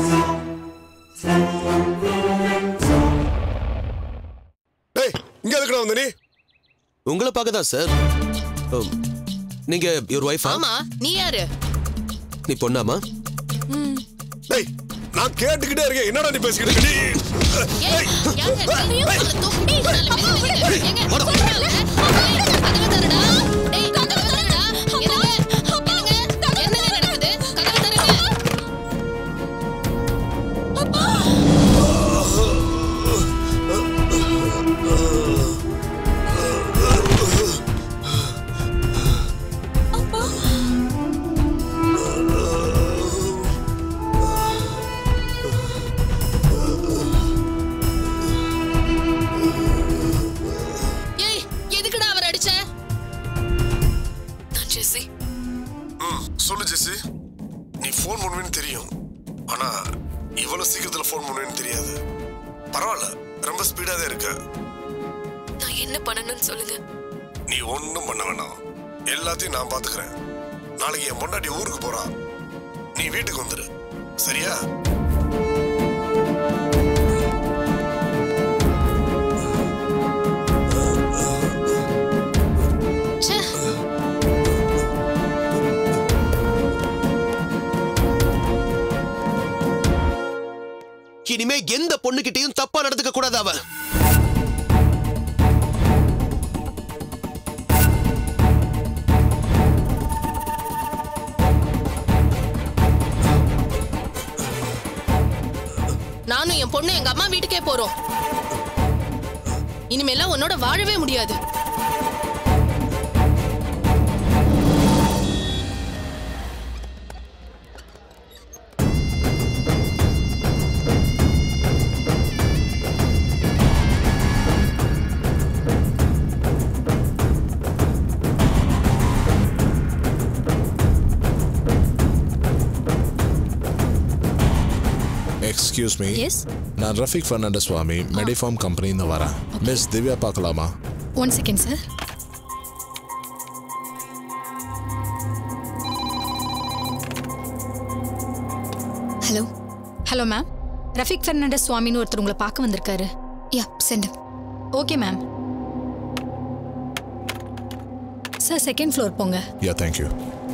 டேய் இங்க எதுக்குடா வந்த நீ உங்களை பார்க்க தான் சார் உம், நீங்க ஒரு ஒய்ஃபா ஆமா நீ யாரு நீ பொண்ணாமா டேய் நான் கேட்டுக்கிட்டே இருக்கேன் என்னடா நீ பேசிக்கிட்டு இருக்க? நீ ஏய், யாருங்க? நீயும் அவளை தூக்கி மேல மெல்ல மெல்ல. ஏங்க, சொல்றாங்க. ஏய், கதவை தரடா. டேய், கதவை தரடா. என்னங்க? என்னங்க? என்னங்க நடக்குது? கதவை தரங்க. ஏய், எதுக்குடா அவர் அடிச்ச? நான் ஜெஸ்ஸி. ம், சொல்லு ஜெசி நீ ஃபோன் பண்ணுவேன்னு தெரியும் ஆனா இவ்வளவு சீக்கிரத்துல ஃபோன் பண்ணுவேன்னு தெரியாது பரவாயில்ல ரொம்ப ஸ்பீடா தான் இருக்க நான் என்ன பண்ணணும்னு சொல்லுங்க நீ ஒண்ணும் பண்ண வேணாம் எல்லாத்தையும் நான் பாத்துக்கிறேன் நாளைக்கு என் பொண்டாட்டி ஊருக்கு போறா நீ வீட்டுக்கு வந்துரு சரியா ச்சே. இனிமே எந்த பொண்ணுகிட்டயும் தப்பா நடந்துக்க கூடாது அவ நானும் என் பொண்ணு எங்க அம்மா வீட்டுக்கே போறோம் இனிமேலாம் உன்னோட வாழவே முடியாது எக்ஸ்கியூஸ் மீ எஸ் நான் ரஃபிக் ஃபர்னாண்டஸ் சுவாமி மெடிஃபார்ம் கம்பெனின்னு வரேன் மிஸ் திவ்யா பார்க்கலாமா one second sir hello hello ma'am Rafiq Fernandez சுவாமின்னு ஒருத்தர் உங்களை பார்க்க வந்திருக்காரு yeah send okay ma'am sir second floor போங்க யா தேங்க்யூ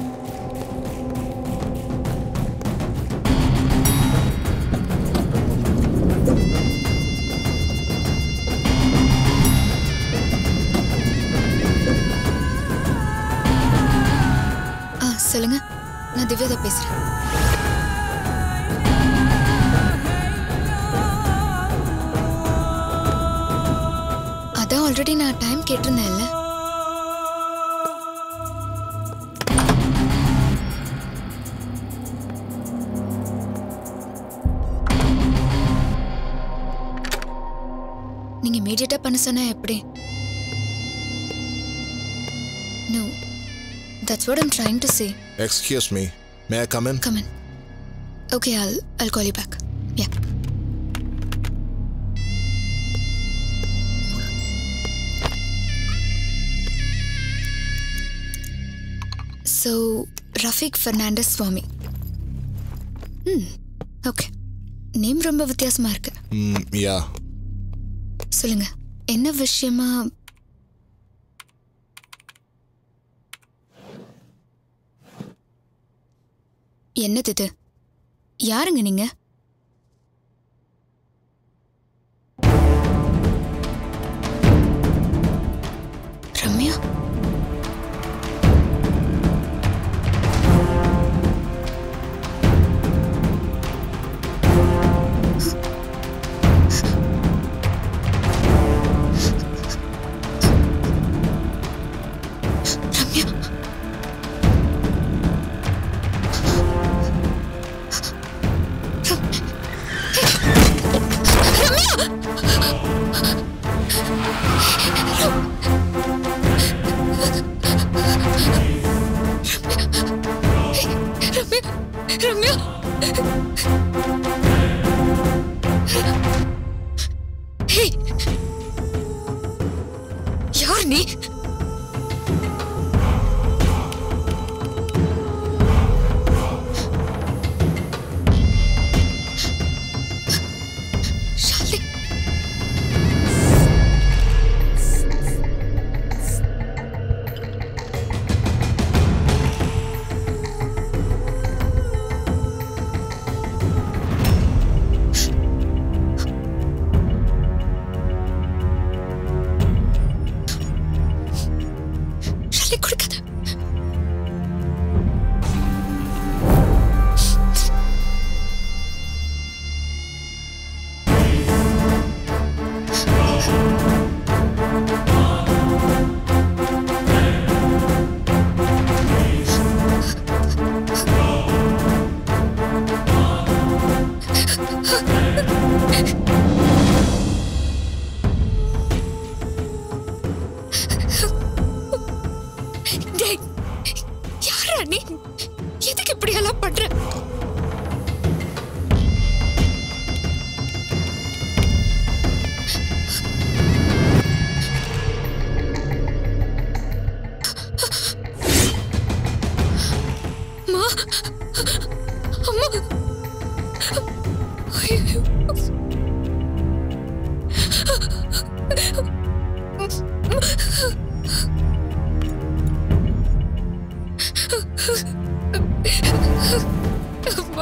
ஆ சொல்லுங்க நான் திவ்யா தான் பேசுறேன் அதான் ஆல்ரெடி நான் டைம் கேட்டிருந்தேன்ல நீங்க இமீடியட்டா பண்ண சொன்னா எப்படி no that's what I'm trying to say excuse me may I come in Come in. Okay, I'll I'll call you back. Yeah. So, Rafiq Fernandez Swami. Hmm. Okay. Name ரொம்ப வித்தியாசமா இருக்கு யா சொல்லுங்க என்ன விஷயமா என்னது இது யாருங்க நீங்க ரம்யா ரம்யா ரம்யா ஹே யார் நீ தள்ளி கொடுக்காத டேய் யாரா நீ எதுக்கு இப்படி எல்லாம் பண்ற அம்மா அம்மா ஐயோ அம்மா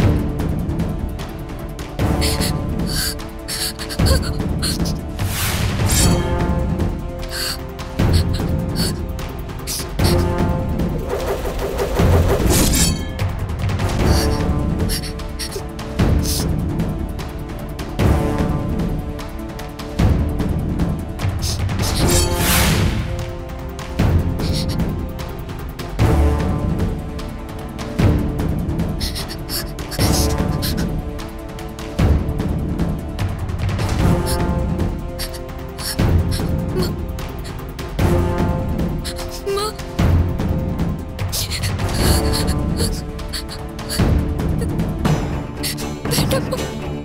அம்மா வேண்டாம்மா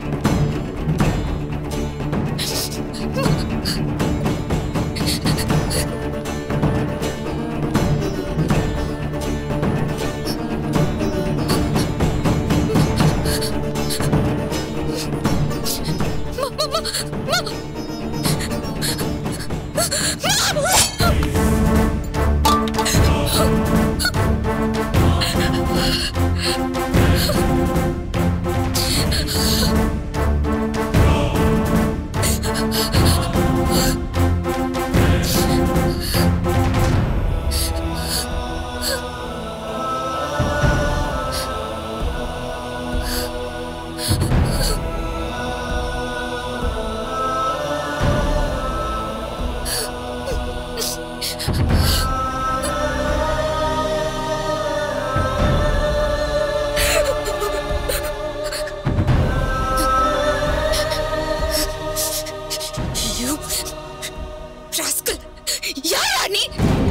You rascal! யாரா நீ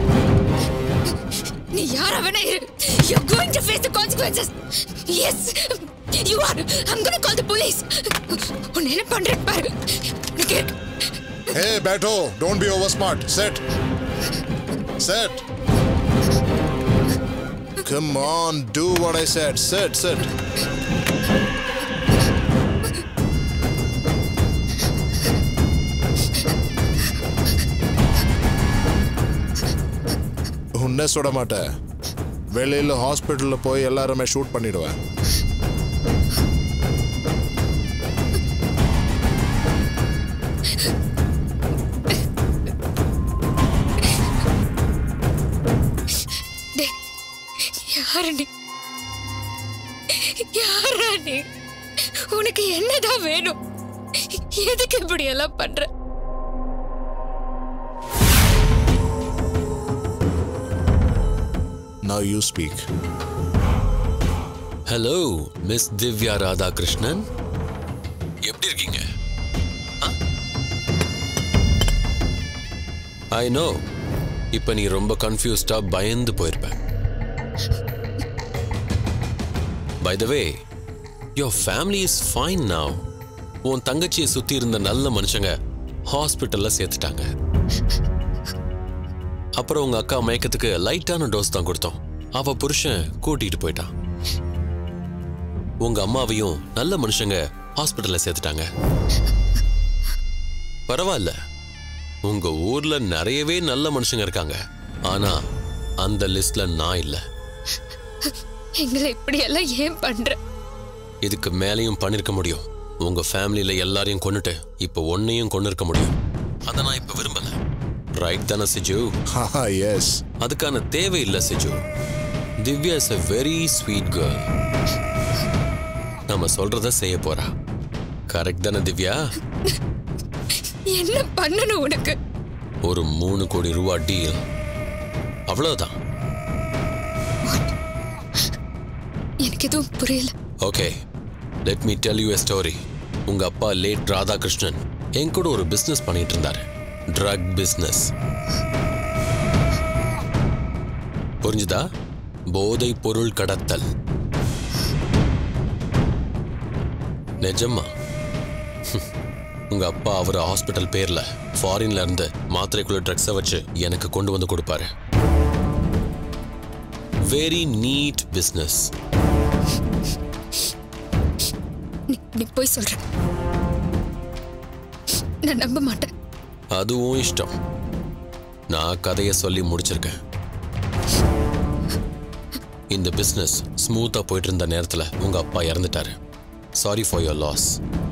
நீ யாரா வேணா இரு You're going to face the consequences. Yes, you are. I'm gonna call the police. உன்னை என்ன பண்றேன் பாரு உனக்கு இருக்கு. Hey, Beto, don't be over smart. Sit. Sit. Come on, do what I said. Sit, sit. உன்னை சுட மாட்டேன் வெளியில ஹாஸ்பிட்டல்ல போய் எல்லாருமே ஷூட் பண்ணிடுவேன் டேய், யாரு நீ யாரா நீ உனக்கு என்னதான் வேணும் எதுக்கு இப்படி எல்லாம் பண்ற Now you speak. Hello miss Divya Radhakrishnan எப்படி இருக்கீங்க ஐ நோ இப்போ நீ ரொம்ப கன்ஃபியூஸ்டா பயந்து போயிருப்ப by the way your family is fine now உன் தங்கச்சியை சுத்தி இருந்த நல்ல மனுஷங்க ஹாஸ்பிட்டல்ல சேர்த்துட்டாங்க அப்புறம் உங்க அக்கா மயக்கத்துக்கு லைட்டான டோஸ் தான் கொடுத்தோம் அவ புருஷன் கூட்டிட்டு போயிட்டான் உங்க அம்மாவையும் நல்ல மனுஷங்க ஹாஸ்பிட்டல்ல சேர்த்துட்டாங்க பரவாயில்ல உங்க ஊர்ல நிறையவே நல்ல மனுஷங்க இருக்காங்க ஆனா அந்த லிஸ்ட்ல நான் இல்ல எங்களை இப்படி எல்லாம் ஏன் பண்ற இதுக்கு மேலேயும் பண்ணிருக்க முடியும் உங்க ஃபேமிலியில எல்லாரையும் கொன்னுட்டு இப்போ ஒன்னையும் கொண்டு இருக்க முடியும் அதை நான் இப்ப விரும்பல ரைட் தானே சிஜு Haha, yes. அதுக்கான தேவை இல்லை Siju Divya is a very sweet girl நம்ம சொல்றத செய்ய போறா கரெக்ட் தானே திவ்யா என்ன பண்ணணும் உனக்கு ஒரு மூணு கோடி ரூபா டீல் அவ்வளவுதான் எனக்கு எதுவும் புரியல okay let me tell you a story உங்க அப்பா லேட் ராதாகிருஷ்ணன் என் கூட ஒரு பிசினஸ் பண்ணிட்டு இருந்தாரு ட்ரக் பிசினஸ் புரிஞ்சுதா போதை பொருள் கடத்தல் நிஜமா உங்க அப்பா அவர் ஹாஸ்பிட்டல் பேர்ல ஃபாரின்ல இருந்து மாத்திரைக்குள்ள ட்ரக்ஸை வச்சு எனக்கு கொண்டு வந்து கொடுப்பாரு வெரி நீட் பிசினஸ் நீ நீ போய் சொல்ற நான் நம்ப மாட்டேன் அதுவும் இஷ்டம் நான் கதையை சொல்லி முடிச்சிருக்கேன் இந்த பிசினஸ் ஸ்மூத்தா போயிட்டு இருந்த நேரத்துல உங்க அப்பா இறந்துட்டாரு சாரி ஃபார் யோர் லாஸ்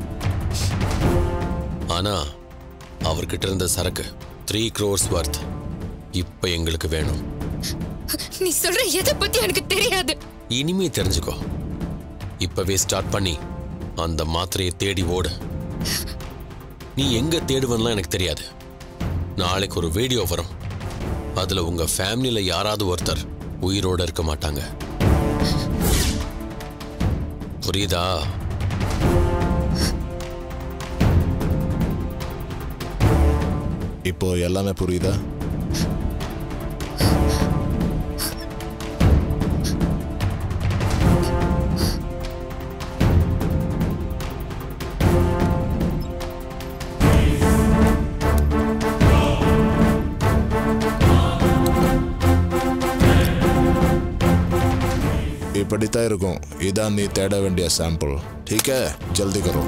ஆனா அவர்கிட்ட இருந்த சரக்கு த்ரீ க்ரோர்ஸ் வர்த் இப்ப எங்களுக்கு வேணும் நீ சொல்ற எதை பத்தி எனக்கு தெரியாது இனிமே தெரிஞ்சுக்கோ இப்பவே ஸ்டார்ட் பண்ணி அந்த மாத்திரையை தேடி ஓடு நீ எங்க தேடுவன்லாம் எனக்கு தெரியாது நாளைக்கு ஒரு வீடியோ வரும் அதுல உங்க ஃபேமிலியில யாராவது ஒருத்தர் உயிரோட இருக்க மாட்டாங்க புரியுதா இப்போ எல்லாமே புரியுதா இப்படித்தான் இருக்கும் இதான் நீ தேட வேண்டிய சாம்பிள் ठीक है जल्दी करो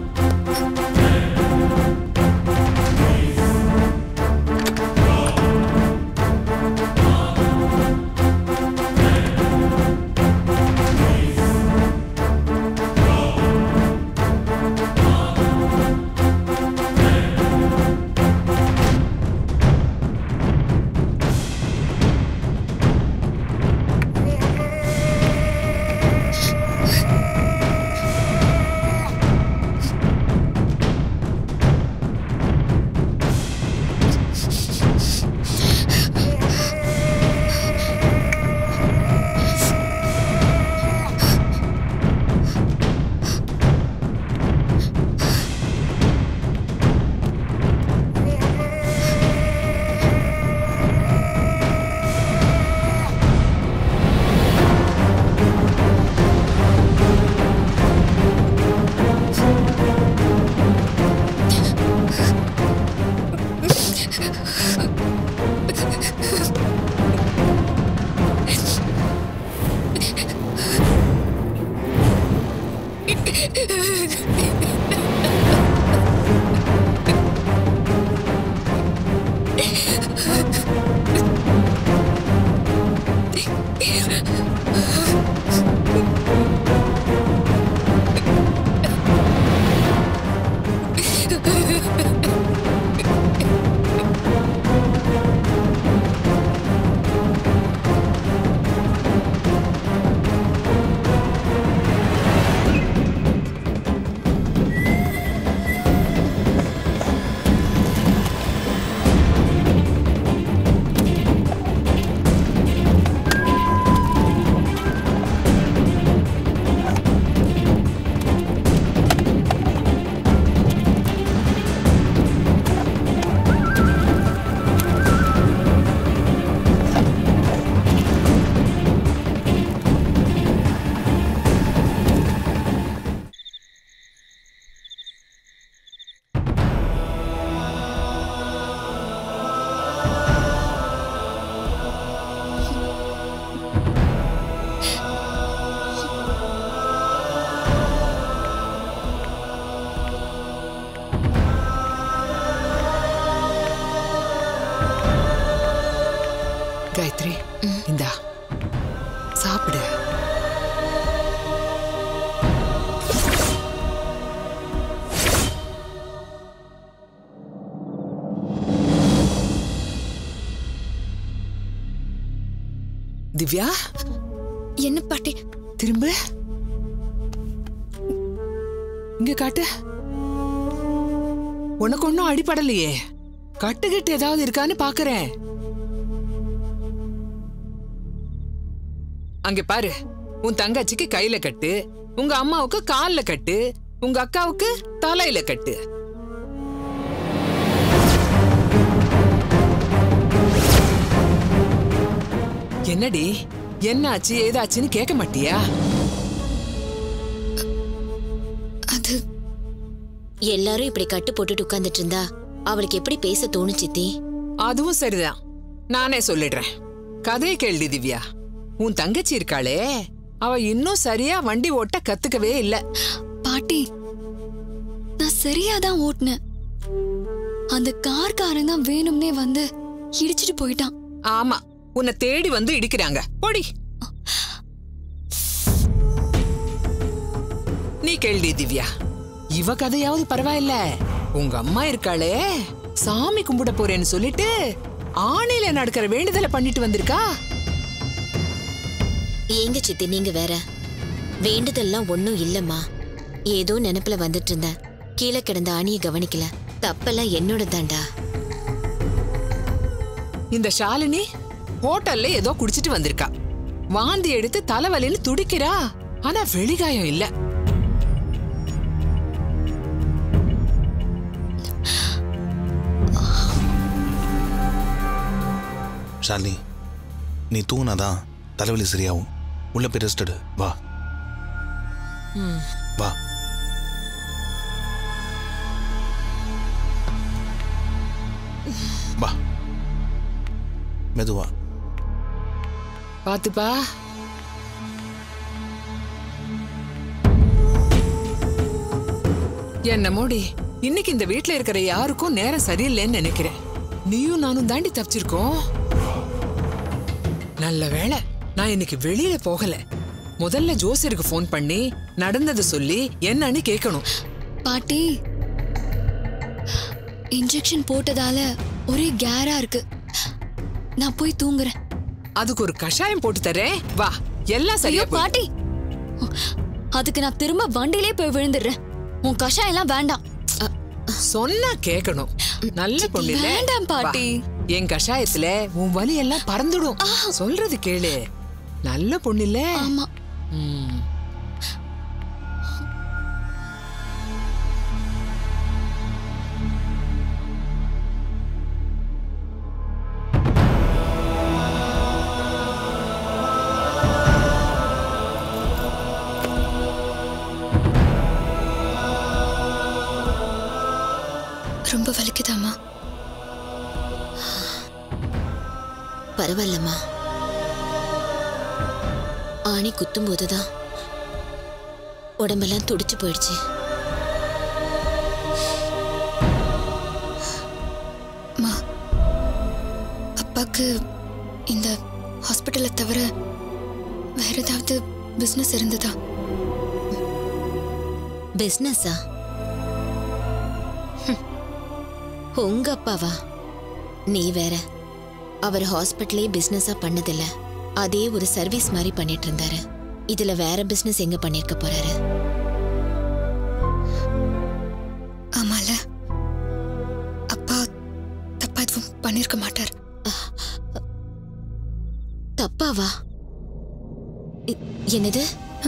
காயத்ரி இந்தா சாப்பிடு திவ்யா என்ன பாட்டி திரும்ப இங்க காட்டு உனக்கு ஒன்னும் அடிபடலையே கட்டுக்கிட்டு ஏதாவது இருக்கான்னு பாக்குறேன் அங்க பாரு உன் தங்கச்சிக்கு கையில கட்டு உங்க அம்மாவுக்கு கால்ல கட்டு உங்க அக்காவுக்கு தலையில கட்டு என்னடி என்னாச்சு ஏதாச்சுன்னு கேட்க மாட்டியா அது எல்லாரும் இப்படி கட்டு போட்டுட்டு உட்கார்ந்துட்டு இருந்தா அவளுக்கு எப்படி பேச தோணும் சித்தி அதுவும் சரிதான் நானே சொல்லிடுறேன் கதையை கேள்வி திவ்யா உன் தங்கச்சி இருக்காளே அவ இன்னும் சரியா வண்டி ஓட்ட கத்துக்கவே இல்ல பாட்டி நான் சரியா தான் ஓட்டுனேன் அந்த கார்காரன் தான் வேணும்னே வந்து இடிச்சிட்டு போயிட்டான் ஆமா உன்னை தேடி வந்து இடிக்கிறாங்க போடி நீ கேள்வி திவ்யா இவ கதையாவது பரவாயில்ல உங்க அம்மா இருக்காளே சாமி கும்பிட போறேன்னு சொல்லிட்டு ஆணையில நடக்கிற வேண்டுதலை பண்ணிட்டு வந்திருக்கா ஏங்க சித்தி நீங்க வேற வேண்டுதல்லாம் ஒண்ணும் இல்லம்மா ஏதோ நினைப்புல வந்துட்டு இருந்தேன் கீழே கிடந்த ஆணியை கவனிக்கல தப்பெல்லாம் என்னோட தாண்டா இந்த ஷாலினி ஹோட்டல்ல ஏதோ குடிச்சிட்டு வந்திருக்கா வாந்தி எடுத்து தலைவலின்னு துடிக்கிறா ஆனா வெளிகாயம் இல்ல ஷாலினி நீ தூங்கினாதான் தலைவலி சரியாகும் உள்ள போய் ரெஸ்ட் எடு வா வா வா மெதுவா பாத்துப்பா என்ன மோடி இன்னைக்கு இந்த வீட்ல இருக்கிற யாருக்கும் நேரம் சரியில்லைன்னு நினைக்கிறேன் நீயும் நானும் தாண்டி தப்பிச்சிருக்கோம் நல்ல வேளை நான் இன்னைக்கு வெளியில போகல முதல்ல ஜோசியருக்கு ஃபோன் பண்ணி நடந்ததை சொல்லி என்னன்னு கேட்கணும் பாட்டி இன்ஜெக்ஷன் போட்டதால ஒரே கேரா இருக்கு நான் போய் தூங்குறேன் அதுக்கு ஒரு கஷாயம் போட்டு தரேன் வா எல்லாம் ஐயோ சரியா போயிடும். பாட்டி அதுக்கு நான் திரும்ப வண்டியிலே போய் விழுந்துடுறேன் உன் கஷாயம் எல்லாம் வேண்டாம் சொன்னா கேட்கணும் நல்ல பொண்ணு இல்ல? வேண்டாம் பாட்டி. வா. என் கஷாயத்துல உன் வலி எல்லாம் பறந்துடும் சொல்றது கேளு நல்ல பொண்ணு இல்ல ஆமா ம். ரொம்ப வலிக்குதாம்மா பரவாயில்லம்மா ஆணி குத்தும் போதுதான் உடம்பெல்லாம் துடிச்சு போயிடுச்சு அம்மா அப்பாக்கு இந்த ஹாஸ்பிட்டலை தவிர வேற ஏதாவது பிசினஸ் இருந்ததா பிசினஸா ஹம். உங்க அப்பாவா நீ வேற அவர் ஹாஸ்பிட்டலே பிசினஸா பண்ணதில்ல அதே ஒரு சர்வீஸ் மாதிரி பண்ணிட்டு இருந்தாரு இதுல வேற பிசினஸ் எங்க பண்ணிருக்க போறாரு ஆமால அப்பா தப்பா எதுவும் பண்ணிருக்க மாட்டார் தப்பாவா இ- என்னது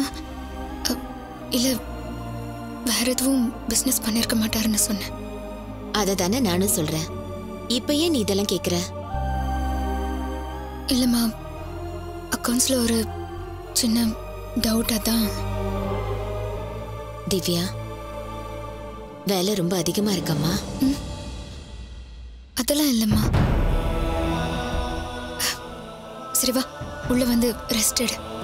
இல்ல வேற எதுவும் பிசினஸ் பண்ணிருக்க மாட்டாருன்னு சொன்னேன் அதை தானே நானும் சொல்றேன் இப்ப ஏன் நீ இதெல்லாம் கேக்குற இல்லம்மா அக்கௌண்ட்ஸ்ல ஒரு சின்ன டவுட் அதான் திவ்யா வேலை ரொம்ப அதிகமா இருக்கம்மா அதெல்லாம் இல்லம்மா சரி வா உள்ள வந்து ரெஸ்ட் எடு